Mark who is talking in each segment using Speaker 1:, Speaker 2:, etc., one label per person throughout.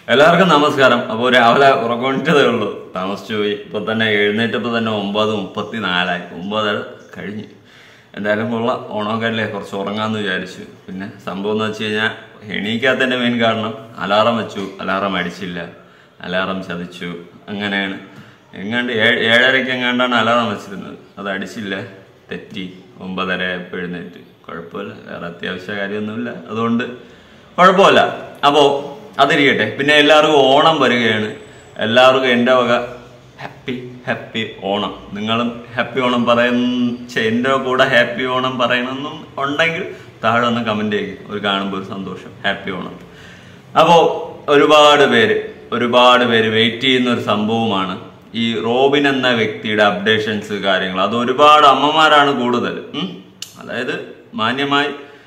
Speaker 1: എല്ലാവർക്കും നമസ്കാരം അപ്പോൾ രാവിലെ ഉറക്കൊണ്ടിട്ടതേ ഉള്ളൂ താമസിച്ചു പോയി ഇപ്പൊ തന്നെ എഴുന്നേറ്റപ്പോൾ തന്നെ ഒമ്പത് മുപ്പത്തി നാലായി ഒമ്പത് കഴിഞ്ഞു എന്തായാലും കൊള്ളാം ഓണമൊക്കെ അല്ലേ കുറച്ച് ഉറങ്ങാന്ന് വിചാരിച്ചു പിന്നെ സംഭവം എന്ന് വെച്ച് കഴിഞ്ഞാൽ എണീക്കാത്തതിന്റെ മെയിൻ കാരണം അലാറം വെച്ചു അലാറം അടിച്ചില്ല അലാറം ചതിച്ചു അങ്ങനെയാണ് എങ്ങാണ്ട് ഏഴ് ഏഴരയ്ക്ക് എങ്ങാണ്ടാണ് അലാറം വെച്ചിരുന്നത് അത് അടിച്ചില്ല തെറ്റി ഒമ്പതര ആയപ്പോൾ എഴുന്നേറ്റ് കുഴപ്പമില്ല വേറെ അത്യാവശ്യ കാര്യമൊന്നുമില്ല അതുകൊണ്ട് കുഴപ്പമില്ല അപ്പോൾ അതിരിക്കട്ടെ പിന്നെ എല്ലാവർക്കും ഓണം വരികയാണ് എല്ലാവർക്കും എൻ്റെ വക ഹാപ്പി ഹാപ്പി ഓണം നിങ്ങളും ഹാപ്പി ഓണം പറയുന്ന എൻ്റെ കൂടെ ഹാപ്പി ഓണം പറയണമെന്നും ഉണ്ടെങ്കിൽ താഴെ ഒന്ന് കമൻറ്റ് ചെയ്യുക ഒരു കാണുമ്പോൾ ഒരു സന്തോഷം ഹാപ്പി ഓണം അപ്പോൾ ഒരുപാട് പേര് ഒരുപാട് പേര് വെയിറ്റ് ചെയ്യുന്ന ഒരു സംഭവമാണ് ഈ റോബിൻ എന്ന വ്യക്തിയുടെ അപ്ഡേഷൻസ് കാര്യങ്ങൾ അത് ഒരുപാട് അമ്മമാരാണ് കൂടുതൽ ഉം. അതായത് മാന്യമായി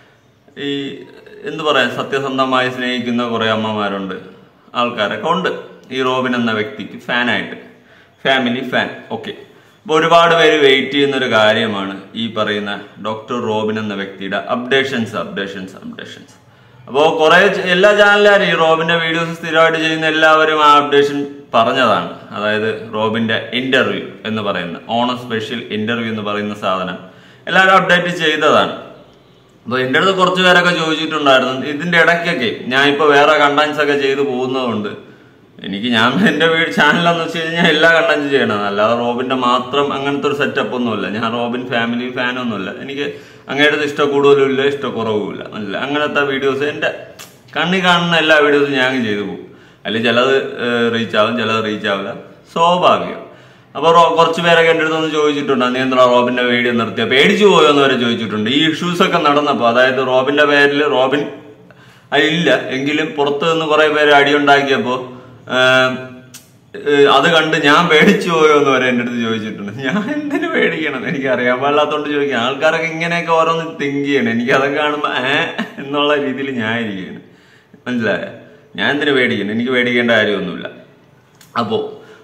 Speaker 1: ഈ എന്ത് പറയാ സത്യസന്ധമായി സ്നേഹിക്കുന്ന കുറെ അമ്മമാരുണ്ട് ആൾക്കാരൊക്കെ ഉണ്ട് ഈ റോബിൻ എന്ന വ്യക്തിക്ക് ഫാനായിട്ട് ഫാമിലി ഫാൻ ഓക്കെ അപ്പോൾ ഒരുപാട് പേര് വെയിറ്റ് ചെയ്യുന്ന ഒരു കാര്യമാണ് ഈ പറയുന്ന ഡോക്ടർ റോബിൻ എന്ന വ്യക്തിയുടെ അപ്ഡേഷൻസ് അപ്ഡേഷൻസ് അപ്ഡേഷൻസ് അപ്പോൾ കുറെ ച- എല്ലാ ചാനലുകാരും ഈ റോബിന്റെ വീഡിയോസ് സ്ഥിരമായിട്ട് ചെയ്യുന്ന എല്ലാവരും ആ അപ്ഡേഷൻ പറഞ്ഞതാണ് അതായത് റോബിന്റെ ഇന്റർവ്യൂ എന്ന് പറയുന്ന ഓണം സ്പെഷ്യൽ ഇന്റർവ്യൂ എന്ന് പറയുന്ന സാധനം എല്ലാവരും അപ്ഡേറ്റ് ചെയ്തതാണ് അപ്പൊ എന്റെ അടുത്ത് കുറച്ച് പേരൊക്കെ ചോദിച്ചിട്ടുണ്ടായിരുന്നു ഇതിന്റെ ഇടയ്ക്കൊക്കെ ഞാൻ ഇപ്പൊ വേറെ കണ്ടന്റ്സ് ഒക്കെ ചെയ്തു പോകുന്നതുകൊണ്ട് എനിക്ക് ഞാൻ എന്റെ വീട് ചാനലെന്ന് വെച്ച് കഴിഞ്ഞാൽ എല്ലാ കണ്ടന്റും ചെയ്യണം അല്ലാതെ റോബിന്റെ മാത്രം അങ്ങനത്തെ ഒരു സെറ്റപ്പ് ഒന്നുമില്ല ഞാൻ റോബിൻ ഫാമിലി ഫാനൊന്നുമില്ല എനിക്ക് അങ്ങയുടെ ഇഷ്ടം കൂടുതലും ഇല്ല ഇഷ്ടക്കുറവും ഇല്ല അല്ല അങ്ങനത്തെ വീഡിയോസ് എന്റെ കണ്ണി കാണുന്ന എല്ലാ വീഡിയോസും ഞാൻ ചെയ്തു പോകും അല്ലെങ്കിൽ ചിലത് റീച്ച് ആവും ചിലത് റീച്ച് ആവില്ല സ്വാഭാവികം അപ്പൊ റോ- കുറച്ച് പേരൊക്കെ എൻ്റെ അടുത്ത് ഒന്ന് ചോദിച്ചിട്ടുണ്ട് നീ എന്താ റോബിന്റെ വീഡിയോ നിർത്തിയ പേടിച്ചു പോയോ എന്ന് വരെ ചോദിച്ചിട്ടുണ്ട് ഈ ഇഷ്യൂസ് ഒക്കെ നടന്നപ്പോ അതായത് റോബിന്റെ പേരിൽ റോബിൻ അതില്ല എങ്കിലും പുറത്ത് നിന്ന് കുറെ പേര് അടിയുണ്ടാക്കിയപ്പോ ആം, ഏഹ് അത് കണ്ട് ഞാൻ പേടിച്ചു പോയോ എന്ന് വരെ എൻ്റെ അടുത്ത് ചോദിച്ചിട്ടുണ്ട് ഞാൻ എന്തിനു പേടിക്കണം എനിക്ക് അറിയാൻ പാടില്ലാത്തോണ്ട് ചോദിക്കാം ആൾക്കാരൊക്കെ ഇങ്ങനെയൊക്കെ ഓരോന്ന് തിങ്ക് ചെയ്യണം എനിക്ക് അതൊക്കെ കാണുമ്പോ ഏ എന്നുള്ള രീതിയിൽ ഞാൻ ഇരിക്കുകയാണ് മനസ്സിലായ ഞാൻ എന്തിനു പേടിക്കണം എനിക്ക് പേടിക്കേണ്ട കാര്യമൊന്നുമില്ല അപ്പോ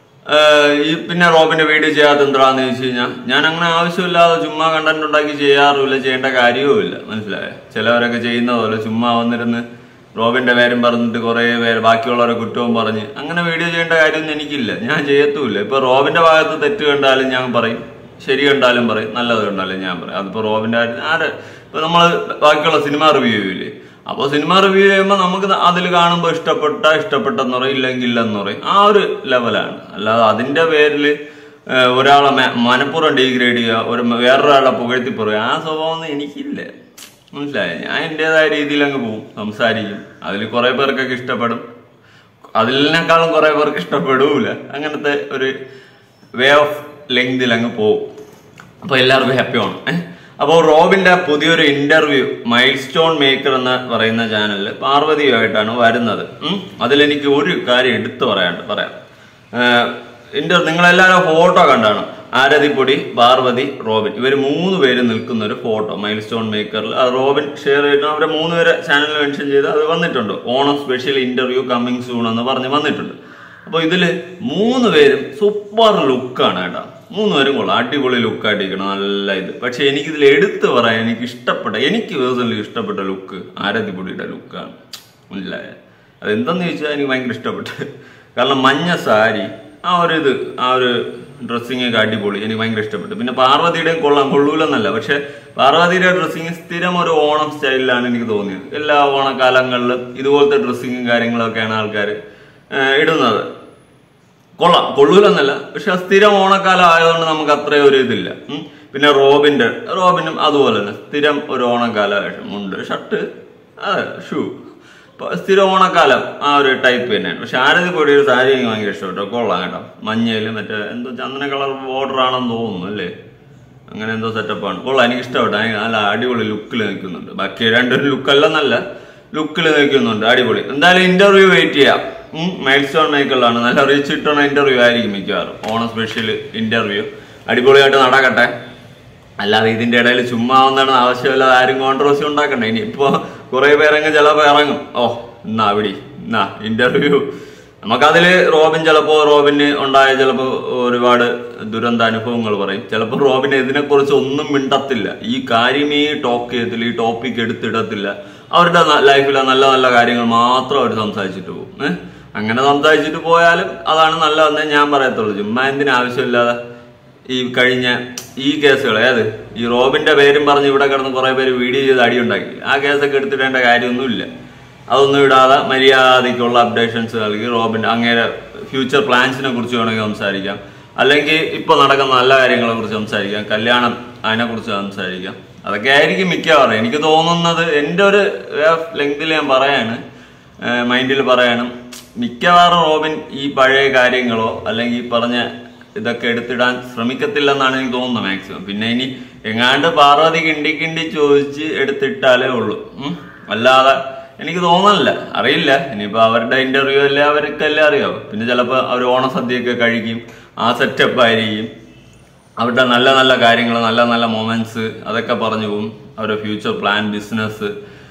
Speaker 1: ഏഹ്, ഈ പിന്നെ റോബിന്റെ വീഡിയോ ചെയ്യാത്ത എന്താന്ന് ചോദിച്ചു കഴിഞ്ഞാൽ ഞാൻ അങ്ങനെ ആവശ്യമില്ലാതെ ചുമ്മാ കണ്ടന്റ് ഉണ്ടാക്കി ചെയ്യാറുമില്ല ചെയ്യേണ്ട കാര്യവുമില്ല മനസ്സിലായോ ചിലവരൊക്കെ ചെയ്യുന്ന പോലെ ചുമ്മാ വന്നിരുന്ന് റോബിന്റെ പേരും പറഞ്ഞിട്ട് കുറെ പേര് ബാക്കിയുള്ളവരെ കുറ്റവും പറഞ്ഞ് അങ്ങനെ വീഡിയോ ചെയ്യേണ്ട കാര്യമൊന്നും എനിക്കില്ല ഞാൻ ചെയ്യത്തുമില്ല ഇപ്പൊ റോബിന്റെ ഭാഗത്ത് തെറ്റ് കണ്ടാലും ഞാൻ പറയും ശരി കണ്ടാലും പറയും നല്ലത് കണ്ടാലും ഞാൻ പറയും അതിപ്പോ റോബിന്റെ കാര്യം ആര് ഇപ്പൊ നമ്മള് ബാക്കിയുള്ള സിനിമ റിവ്യൂ ചെയ്യൂലേ അപ്പോൾ സിനിമ റിവ്യൂ ചെയ്യുമ്പോൾ നമുക്ക് അതിൽ കാണുമ്പോൾ ഇഷ്ടപ്പെട്ട ഇഷ്ടപ്പെട്ടെന്ന് പറയും ഇല്ലെങ്കിൽ ഇല്ലെന്ന് പറയും ആ ഒരു ലെവലാണ് അല്ലാതെ അതിന്റെ പേരിൽ ഒരാളെ മ- മനഃപൂർവ്വം ഡീഗ്രേഡ് ചെയ്യുക ഒരു വേറൊരാളെ പുകഴ്ത്തി പറയുക ആ സ്വഭാവം ഒന്നും എനിക്കില്ല മനസ്സിലായോ ഞാൻ എൻ്റെതായ രീതിയിൽ അങ്ങ് പോകും സംസാരിക്കും അതിൽ കുറെ പേർക്കൊക്കെ ഇഷ്ടപ്പെടും അതിനേക്കാളും കുറെ പേർക്ക് ഇഷ്ടപ്പെടൂല അങ്ങനത്തെ ഒരു വേ ഓഫ് ലെങ്തിൽ അങ്ങ് പോകും അപ്പൊ എല്ലാവർക്കും ഹാപ്പി ആണ് ഏഹ് അപ്പോൾ റോബിന്റെ പുതിയൊരു ഇന്റർവ്യൂ മൈൽ സ്റ്റോൺ മേക്കർ എന്ന് പറയുന്ന ചാനലിൽ പാർവതിയുമായിട്ടാണ് വരുന്നത് ഉം. അതിലെനിക്ക് ഒരു കാര്യം എടുത്തു പറയാണ്ട് പറയാം ഇന്റർ നിങ്ങളെല്ലാവരും ഫോട്ടോ കണ്ടാണ് ആരതിപ്പൊടി പാർവതി റോബിൻ ഇവർ മൂന്ന് പേര് നിൽക്കുന്ന ഒരു ഫോട്ടോ മൈൽ സ്റ്റോൺ മേക്കറിൽ അത് റോബിൻ ഷെയർ ചെയ്തിട്ട് അവരെ മൂന്ന് പേരെ ചാനലിൽ മെൻഷൻ ചെയ്ത് അത് വന്നിട്ടുണ്ട് Onam special interview coming soon എന്ന് പറഞ്ഞ് വന്നിട്ടുണ്ട് അപ്പൊ ഇതില് മൂന്ന് പേരും സൂപ്പർ ലുക്കാണ് കേട്ടോ മൂന്ന് പേരും കൊള്ളാം അടിപൊളി ലുക്ക് ആയിട്ടിരിക്കണം നല്ല ഇത് പക്ഷെ എനിക്കിതിൽ എടുത്തു പറയാൻ എനിക്ക് ഇഷ്ടപ്പെട്ട എനിക്ക് പേഴ്സണലി ഇഷ്ടപ്പെട്ട ലുക്ക് ആരതിപ്പൊടിയുടെ ലുക്കാണ് മനസ്സിലായ അതെന്തെന്ന് ചോദിച്ചാൽ എനിക്ക് ഭയങ്കര ഇഷ്ടപ്പെട്ടു കാരണം മഞ്ഞ സാരി ആ ഒരു ഇത് ആ ഒരു ഡ്രസ്സിങ് ഒക്കെ അടിപൊളി എനിക്ക് ഭയങ്കര ഇഷ്ടപ്പെട്ടു പിന്നെ പാർവതിയുടെയും കൊള്ളാം കൊള്ളൂലെന്നല്ല പക്ഷെ പാർവതിയുടെ ഡ്രസ്സിങ് സ്ഥിരം ഒരു ഓണം സ്റ്റൈലിലാണ് എനിക്ക് തോന്നിയത് എല്ലാ ഓണക്കാലങ്ങളിലും ഇതുപോലത്തെ ഡ്രസ്സിങ്ങും കാര്യങ്ങളൊക്കെയാണ് ആൾക്കാർ ഇടുന്നത് കൊള്ളാം കൊള്ളൂലെന്നല്ല പക്ഷെ ആ സ്ഥിരം ഓണക്കാലം ആയതുകൊണ്ട് നമുക്ക് അത്രയും ഒരു ഇതില്ല ഉം. പിന്നെ റോബിന്റെ റോബിനും അതുപോലെ തന്നെ സ്ഥിരം ഒരു ഓണക്കാലം ഉണ്ട് ഷർട്ട് അതെ ഷൂ ഇപ്പൊ സ്ഥിരം ഓണക്കാലം ആ ഒരു ടൈപ്പ് തന്നെയാണ് പക്ഷെ ആരതി കൂടി ഒരു സാരി എനിക്ക് ഭയങ്കര ഇഷ്ടപ്പെട്ടു കൊള്ളാം കേട്ടോ മഞ്ഞയില് മറ്റേ എന്തോ ചന്ദന കളർ ബോർഡർ ആണെന്ന് തോന്നുന്നു അല്ലേ അങ്ങനെ എന്തോ സെറ്റപ്പാണ് കൊള്ളാം എനിക്ക് ഇഷ്ടപ്പെട്ടു അതിന് നല്ല അടിപൊളി ലുക്കിൽ നിൽക്കുന്നുണ്ട് ബാക്കി രണ്ടൊരു ലുക്കല്ല നല്ല ലുക്കിൽ നിൽക്കുന്നുണ്ട് അടിപൊളി എന്തായാലും ഇന്റർവ്യൂ വെയിറ്റ് ചെയ്യാം മൈൽ സ്റ്റോൺ മേക്കറിലാണ് നല്ല റീച്ച് കിട്ടുന്ന ഇന്റർവ്യൂ ആയിരിക്കും മിക്കവാറും ഓണം സ്പെഷ്യൽ ഇന്റർവ്യൂ അടിപൊളിയായിട്ട് നടക്കട്ടെ അല്ലാതെ ഇതിന്റെ ഇടയിൽ ചുമ്മാ ഒന്നാണ് ആവശ്യമില്ലാതെ ആരും കോൺട്രവേഴ്സി ഉണ്ടാക്കണ്ട ഇനി ഇപ്പൊ കുറെ പേരങ്ങ് ചിലപ്പോ ഇറങ്ങും ഓ എന്നാ അവിടെ എന്നാ ഇന്റർവ്യൂ നമുക്കതില് റോബിൻ ചിലപ്പോ റോബിന് ഉണ്ടായ ചിലപ്പോ ഒരുപാട് ദുരന്ത അനുഭവങ്ങൾ പറയും ചിലപ്പോ റോബിന് ഇതിനെക്കുറിച്ച് ഒന്നും മിണ്ടത്തില്ല ഈ കാര്യമേ ടോക്ക് ചെയ്യത്തില്ല ഈ ടോപ്പിക് എടുത്തിടത്തില്ല അവരുടെ ലൈഫിലെ നല്ല നല്ല കാര്യങ്ങൾ മാത്രം അവർ സംസാരിച്ചിട്ട് പോകും ഏഹ് അങ്ങനെ സംസാരിച്ചിട്ട് പോയാലും അതാണ് നല്ലതെന്നേ ഞാൻ പറയത്തുള്ളൂ ചുമ്മാ എന്തിനാ ആവശ്യമില്ലാതെ ഈ കഴിഞ്ഞ ഈ കേസുകൾ ഏത് ഈ റോബിന്റെ പേരും പറഞ്ഞ് ഇവിടെ കിടന്ന് കുറെ പേര് വീഡിയോ ചെയ്ത് അടിയുണ്ടാക്കി ആ കേസൊക്കെ എടുത്തിടേണ്ട കാര്യമൊന്നുമില്ല അതൊന്നും ഇടാതെ മര്യാദയ്ക്കുള്ള അപ്ഡേഷൻസ് നൽകി റോബിന്റെ അങ്ങേരെ ഫ്യൂച്ചർ പ്ലാൻസിനെ കുറിച്ച് വേണമെങ്കിൽ സംസാരിക്കാം അല്ലെങ്കിൽ ഇപ്പൊ നടക്കുന്ന നല്ല കാര്യങ്ങളെ കുറിച്ച് സംസാരിക്കാം കല്യാണം അതിനെ കുറിച്ച് സംസാരിക്കാം അതൊക്കെ ആയിരിക്കും മിക്കവാറും എനിക്ക് തോന്നുന്നത് എൻ്റെ ഒരു ലെങ്തിൽ ഞാൻ പറയാണ് മൈൻഡിൽ പറയാനും മിക്കവാറും റോബിൻ ഈ പഴയ കാര്യങ്ങളോ അല്ലെങ്കിൽ ഈ പറഞ്ഞ ഇതൊക്കെ എടുത്തിടാൻ ശ്രമിക്കത്തില്ലെന്നാണ് എനിക്ക് തോന്നുന്നത് മാക്സിമം പിന്നെ ഇനി എങ്ങാണ്ട് പാർവതി കിണ്ടി കിണ്ടി ചോദിച്ച് എടുത്തിട്ടാലേ ഉള്ളൂ ഉം. അല്ലാതെ എനിക്ക് തോന്നണില്ല അറിയില്ല ഇനിയിപ്പോ അവരുടെ ഇന്റർവ്യൂ അല്ലേ അവർക്കല്ലേ അറിയാവൂ പിന്നെ ചിലപ്പോൾ അവർ ഓണസദ്യയൊക്കെ കഴിക്കും ആ സെറ്റപ്പ് ആയിരിക്കും അവരുടെ നല്ല നല്ല കാര്യങ്ങൾ നല്ല നല്ല മൊമെന്റ്സ് അതൊക്കെ പറഞ്ഞു പോകും അവരുടെ ഫ്യൂച്ചർ പ്ലാൻ ബിസിനസ്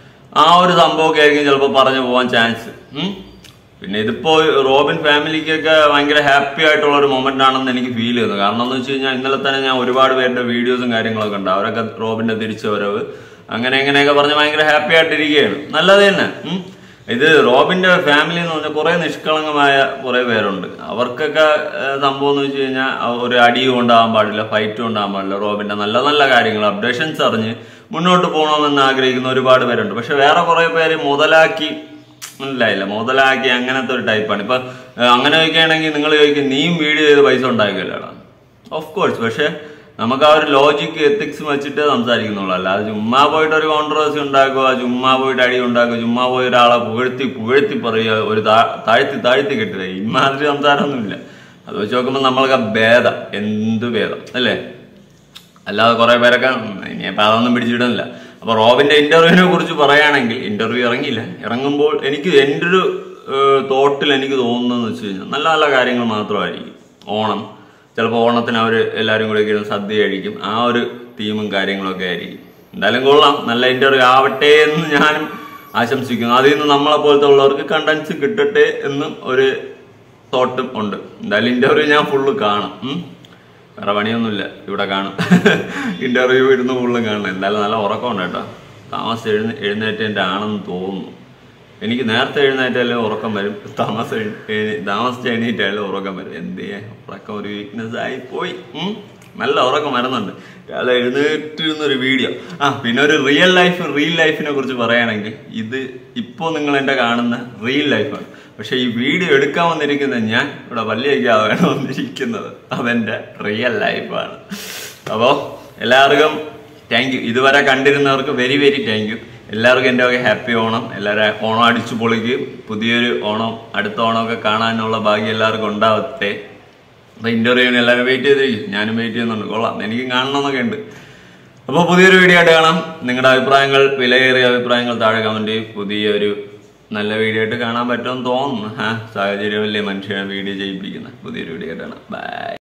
Speaker 1: ആ ഒരു സംഭവമൊക്കെ ആയിരിക്കും ചിലപ്പോൾ പറഞ്ഞു പോകാൻ ചാൻസ് പിന്നെ ഇതിപ്പോ റോബിൻ ഫാമിലിക്കൊക്കെ ഭയങ്കര ഹാപ്പി ആയിട്ടുള്ള ഒരു മൊമെന്റ് ആണെന്ന് എനിക്ക് ഫീൽ ചെയ്യുന്നു കാരണം എന്ന് വെച്ച് കഴിഞ്ഞാൽ ഇന്നലെ തന്നെ ഞാൻ ഒരുപാട് പേരുടെ വീഡിയോസും കാര്യങ്ങളൊക്കെ ഉണ്ട് അവരൊക്കെ റോബിന്റെ തിരിച്ചു വരവ് അങ്ങനെ എങ്ങനെയൊക്കെ പറഞ്ഞ് ഭയങ്കര ഹാപ്പി ആയിട്ടിരിക്കുകയാണ് നല്ലത് തന്നെ ഉം. ഇത് റോബിന്റെ ഫാമിലി എന്ന് പറഞ്ഞാൽ കുറെ നിഷ്കളങ്കമായ കുറെ പേരുണ്ട് അവർക്കൊക്കെ ഏഹ്, സംഭവം എന്ന് വെച്ച് കഴിഞ്ഞാൽ ഒരു അടിയും ഉണ്ടാകാൻ പാടില്ല ഫൈറ്റും ഉണ്ടാകാൻ പാടില്ല റോബിന്റെ നല്ല നല്ല കാര്യങ്ങൾ അപ്ഡേഷൻസ് അറിഞ്ഞ് മുന്നോട്ട് പോകണമെന്ന് ആഗ്രഹിക്കുന്ന ഒരുപാട് പേരുണ്ട് പക്ഷെ വേറെ കുറെ പേര് മുതലാക്കി മനസ്സിലായില്ല മുതലാക്കി അങ്ങനത്തെ ഒരു ടൈപ്പാണ് ഇപ്പൊ ഏഹ്, അങ്ങനെ ചോദിക്കുകയാണെങ്കിൽ നിങ്ങൾ ചോദിക്കും നീയും വീഡിയോ ചെയ്ത് പൈസ ഉണ്ടാക്കിയല്ലേടാ ഓഫ് കോഴ്സ് പക്ഷെ നമുക്ക് ആ ഒരു ലോജിക് എത്തിക്സ് വെച്ചിട്ട് സംസാരിക്കുന്നുള്ളൂ അല്ലാതെ ചുമ്മാ പോയിട്ട് ഒരു കോൺട്രവേഴ്സി ഉണ്ടാക്കുക ചുമ്മാ പോയിട്ട് അടി ഉണ്ടാക്കുക ചുമ്മാ പോയി ഒരാളെ പുകഴ്ത്തി പുകഴ്ത്തി പറയുക ഒരു താ- താഴ്ത്തി താഴ്ത്തി കെട്ടുക ഇമാതിരി സംസാരമൊന്നുമില്ല അത് വെച്ച് നോക്കുമ്പോൾ നമ്മൾക്ക് ഭേദം എന്ത് ഭേദം അല്ലേ അല്ലാതെ കുറെ പേരൊക്കെ ഇനിയിപ്പോ അതൊന്നും പിടിച്ചിടുന്നില്ല അപ്പൊ റോബിന്റെ ഇന്റർവ്യൂവിനെ കുറിച്ച് പറയുകയാണെങ്കിൽ ഇന്റർവ്യൂ ഇറങ്ങിയില്ല ഇറങ്ങുമ്പോൾ എനിക്ക് എൻ്റെ ഒരു തോട്ടിൽ എനിക്ക് തോന്നുന്നതെന്ന് വെച്ച് കഴിഞ്ഞാൽ നല്ല നല്ല കാര്യങ്ങൾ മാത്രമായിരിക്കും ഓണം ചിലപ്പോൾ ഓണത്തിന് അവർ എല്ലാവരും കൂടെ ഇരുന്ന് സദ്യ കഴിക്കും ആ ഒരു തീമും കാര്യങ്ങളൊക്കെ ആയിരിക്കും എന്തായാലും കൊള്ളാം നല്ല ഇന്റർവ്യൂ ആവട്ടെ എന്ന് ഞാനും ആശംസിക്കുന്നു അതിൽ നിന്ന് നമ്മളെ പോലത്തെ ഉള്ളവർക്ക് കണ്ടൻസ് കിട്ടട്ടെ എന്നും ഒരു തോട്ടും ഉണ്ട് എന്തായാലും ഇന്റർവ്യൂ ഞാൻ ഫുള്ള് കാണും ഉം. വേറെ പണിയൊന്നുമില്ല ഇവിടെ കാണും ഇന്റർവ്യൂ ഇരുന്ന് ഫുള്ളും കാണണം എന്തായാലും നല്ല ഉറക്കമുണ്ട് കേട്ടോ താമസം എഴുന്ന എഴുന്നേറ്റേൻ്റെ ആണെന്ന് തോന്നുന്നു എനിക്ക് നേരത്തെ എഴുന്നേറ്റാലും ഉറക്കം വരും താമസം എഴു- എഴു- താമസിച്ച് എണീറ്റാലും ഉറക്കം വരും എന്ത് ചെയ്യാൻ ഉറക്കം ഒരു വീക്ക്നെസ് ആയി പോയി ഉം. നല്ല ഉറക്കം വരുന്നുണ്ട് രാവിലെ എഴുന്നേറ്റിരുന്ന ഒരു വീഡിയോ ആ പിന്നെ ഒരു റിയൽ ലൈഫ് റിയൽ ലൈഫിനെ കുറിച്ച് പറയുകയാണെങ്കിൽ ഇത് ഇപ്പോൾ നിങ്ങൾ എൻ്റെ കാണുന്ന റിയൽ ലൈഫാണ് പക്ഷെ ഈ വീഡിയോ എടുക്കാൻ വന്നിരിക്കുന്ന ഞാൻ ഇവിടെ വല്യയ്ക്കാണ് വന്നിരിക്കുന്നത് അതെന്റെ റിയൽ ലൈഫാണ് അപ്പോൾ എല്ലാവർക്കും താങ്ക് യു ഇതുവരെ കണ്ടിരുന്നവർക്ക് വെരി വെരി താങ്ക് യു എല്ലാവർക്കും എൻ്റെ ഒക്കെ ഹാപ്പി ഓണം എല്ലാവരും ഓണം അടിച്ചു പൊളിക്ക് പുതിയൊരു ഓണം അടുത്ത ഓണമൊക്കെ കാണാനുള്ള ഭാഗ്യം എല്ലാവർക്കും ഉണ്ടാവട്ടെ അപ്പൊ ഇന്റർവ്യൂവിന് എല്ലാവരും വെയിറ്റ് ചെയ്തിരിക്കും ഞാനും വെയിറ്റ് ചെയ്യുന്നുണ്ട് കൊള്ളാം എനിക്കും കാണണമെന്നൊക്കെ ഉണ്ട് അപ്പോൾ പുതിയൊരു വീഡിയോ ആയിട്ട് കാണാം നിങ്ങളുടെ അഭിപ്രായങ്ങൾ വിലയേറിയ അഭിപ്രായങ്ങൾ താഴെ കമന്റ് ചെയ്യും പുതിയൊരു നല്ല വീഡിയോ ആയിട്ട് കാണാൻ പറ്റുമെന്ന് തോന്നുന്നു ആ സാഹചര്യമല്ലേ മനുഷ്യനെ വീഡിയോ ചെയ്യിപ്പിക്കുന്നത് പുതിയൊരു വീഡിയോ ആയിട്ട് കാണാം ബൈ